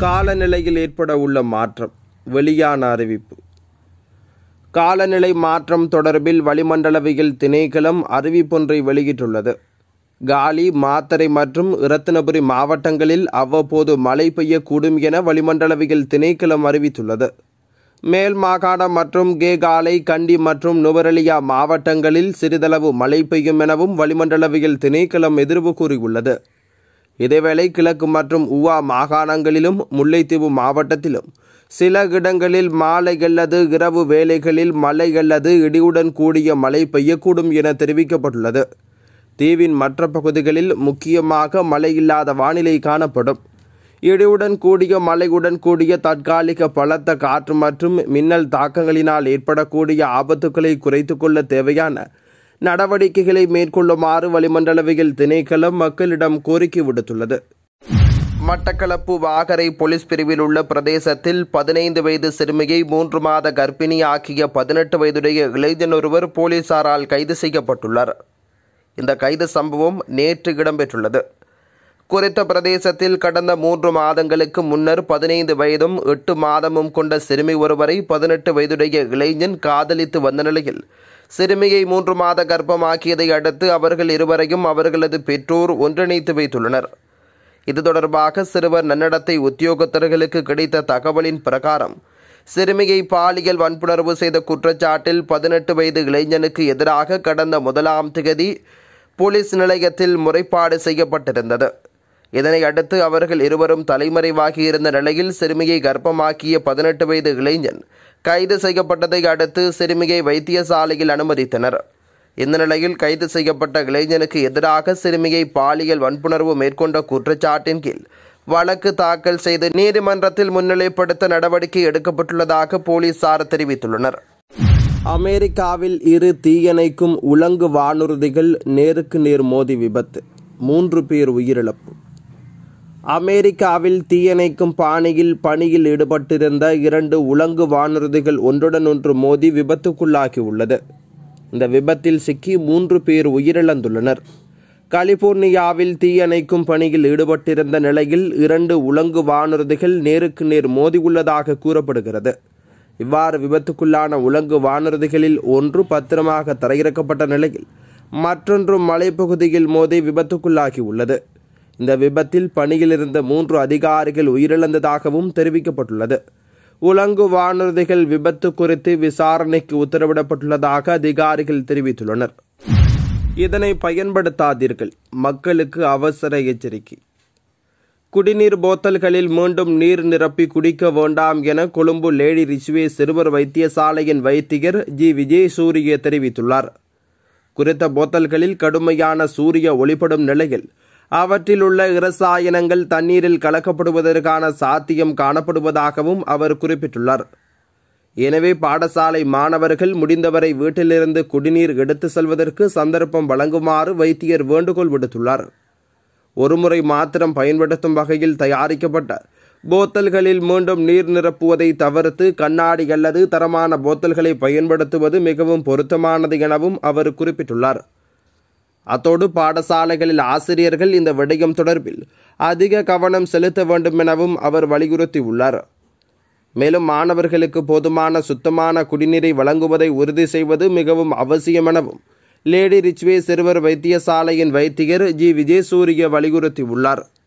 காலநிலையில் ஏற்பட உள்ள மாற்றம் வெளியான அறிவிப்பு காலநிலை மாற்றம் தொடர்பில் வளிமண்டலவியல் திணைக்களம் அறிவிப்பொன்றை வெளியிட்டுள்ளது காலி மாத்தறை மற்றும் இரத்தினபுரி மாவட்டங்களில் அவ்வப்போது மழை பெய்யக்கூடும் என வளிமண்டலவியல் திணைக்களம் அறிவித்துள்ளது மேல் மாகாணம் மற்றும் கேகாலை கண்டி மற்றும் நுவரெலியா மாவட்டங்களில் சிறிதளவு மழை பெய்யும் எனவும் வளிமண்டலவியல் திணைக்களம் எதிர்வு கூறியுள்ளது இதேவேளை கிழக்கு மற்றும் உவா மாகாணங்களிலும் முல்லைத்தீவு மாவட்டத்திலும் சில இடங்களில் மாலை அல்லது இரவு வேளைகளில் மழை அல்லது இடியுடன் கூடிய மழை பெய்யக்கூடும் என தெரிவிக்கப்பட்டுள்ளது தீவின் மற்ற பகுதிகளில் முக்கியமாக மழை இல்லாத வானிலை காணப்படும் இடியுடன் கூடிய மழையுடன் கூடிய தற்காலிக பலத்த காற்று மற்றும் மின்னல் தாக்கங்களினால் ஏற்படக்கூடிய ஆபத்துக்களை குறைத்துக் கொள்ள தேவையான நடவடிக்கைகளை மேற்கொள்ளுமாறு வளிமண்டலவியல் திணைக்களம் மக்களிடம் கோரிக்கை விடுத்துள்ளது மட்டக்களப்பு வாகரை போலீஸ் பிரிவில் உள்ள பிரதேசத்தில் பதினைந்து வயது சிறுமியை மூன்று மாத கர்ப்பிணி ஆக்கிய பதினெட்டு வயதுடைய இளைஞன் ஒருவர் போலீசாரால் கைது செய்யப்பட்டுள்ளார் இந்த கைது சம்பவம் நேற்று இடம்பெற்றுள்ளது குறித்த பிரதேசத்தில் கடந்த மூன்று மாதங்களுக்கு முன்னர் பதினைந்து வயதும் எட்டு மாதமும் கொண்ட சிறுமி ஒருவரை பதினெட்டு வயதுடைய இளைஞன் காதலித்து வந்த நிலையில் சிறுமியை மூன்று மாத கர்ப்பமாக்கியதை அடுத்து அவர்கள் இருவரையும் அவர்களது பெற்றோர் ஒன்றிணைத்து வைத்துள்ளனர் இது தொடர்பாக சிறுவர் நன்னடத்தை உத்தியோகத்தர்களுக்கு கிடைத்த தகவலின் பிரகாரம் சிறுமியை பாலியல் வன்புணர்வு செய்த குற்றச்சாட்டில் பதினெட்டு வயது இளைஞனுக்கு எதிராக கடந்த முதலாம் திகதி போலீஸ் நிலையத்தில் முறைப்பாடு செய்யப்பட்டிருந்தது இதனை அடுத்து அவர்கள் இருவரும் தலைமறைவாகி இருந்த நிலையில் சிறுமியை கர்ப்பமாக்கிய பதினெட்டு வயது இளைஞன் கைது செய்யப்பட்டதை அடுத்து சிறுமியை வைத்தியசாலையில் அனுமதித்தனர் இந்த நிலையில் கைது செய்யப்பட்ட இளைஞனுக்கு எதிராக சிறுமியை பாலியல் வன்புணர்வு மேற்கொண்ட குற்றச்சாட்டின் கீழ் வழக்கு தாக்கல் செய்து நீதிமன்றத்தில் முன்னிலைப்படுத்த நடவடிக்கை எடுக்கப்பட்டுள்ளதாக போலீசார் தெரிவித்துள்ளனர் அமெரிக்காவில் இரு தீயணைக்கும் உலங்கு வானூர்திகள் நேருக்கு நேர் மோதி விபத்து மூன்று பேர் உயிரிழப்பு அமெரிக்காவில் தீயணைக்கும் பாணியில் பணியில் ஈடுபட்டிருந்த இரண்டு உலங்கு வானூர்திகள் ஒன்றுடன் ஒன்று மோதி விபத்துக்குள்ளாகி உள்ளது இந்த விபத்தில் சிக்கி மூன்று பேர் உயிரிழந்துள்ளனர் கலிபோர்னியாவில் தீயணைக்கும் பணியில் ஈடுபட்டிருந்த நிலையில் இரண்டு உலங்கு வானூர்திகள் நேருக்கு நேர் மோதியுள்ளதாக கூறப்படுகிறது இவ்வாறு விபத்துக்குள்ளான உலங்கு வானூர்திகளில் ஒன்று பத்திரமாக தரையிறக்கப்பட்ட நிலையில் மற்றொன்று மலைப்பகுதியில் மோதி விபத்துக்குள்ளாகி உள்ளது இந்த விபத்தில் பணியில் இருந்த மூன்று அதிகாரிகள் உயிரிழந்ததாகவும் தெரிவிக்கப்பட்டுள்ளது உலங்கு வானூர்திகள் விபத்து குறித்து விசாரணைக்கு உத்தரவிடப்பட்டுள்ளதாக அதிகாரிகள் தெரிவித்துள்ளனர் இதனை பயன்படுத்தாதீர்கள் மக்களுக்கு அவசர எச்சரிக்கை குடிநீர் போத்தல்களில் மீண்டும் நீர் நிரப்பி குடிக்க வேண்டாம் என கொழும்பு லேடி ரிச்சுவே சிறுவர் வைத்தியசாலையின் வைத்தியர் ஜி விஜய் சூரிய தெரிவித்துள்ளார் குறித்த போத்தல்களில் கடுமையான சூரிய ஒளிப்படும் நிலையில் அவற்றில் உள்ள இரசாயனங்கள் தண்ணீரில் கலக்கப்படுவதற்கான சாத்தியம் காணப்படுவதாகவும் அவர் குறிப்பிட்டுள்ளார் எனவே பாடசாலை மாணவர்கள் முடிந்தவரை வீட்டிலிருந்து குடிநீர் எடுத்து செல்வதற்கு சந்தர்ப்பம் வழங்குமாறு வைத்தியர் வேண்டுகோள் விடுத்துள்ளார் ஒருமுறை மாத்திரம் பயன்படுத்தும் வகையில் தயாரிக்கப்பட்ட போத்தல்களில் மீண்டும் நீர் நிரப்புவதை தவிர்த்து கண்ணாடி அல்லது தரமான போத்தல்களை பயன்படுத்துவது மிகவும் பொருத்தமானது எனவும் அவர் குறிப்பிட்டுள்ளார் அத்தோடு பாடசாலைகளில் ஆசிரியர்கள் இந்த விடயம் தொடர்பில் அதிக கவனம் செலுத்த வேண்டும் எனவும் அவர் வலியுறுத்தியுள்ளார் மேலும் மாணவர்களுக்கு போதுமான சுத்தமான குடிநீரை வழங்குவதை உறுதி செய்வது மிகவும் அவசியம் எனவும் லேடி ரிச்வே சிறுவர் வைத்தியசாலையின் வைத்தியர் ஜி விஜயசூரிய வலியுறுத்தியுள்ளார்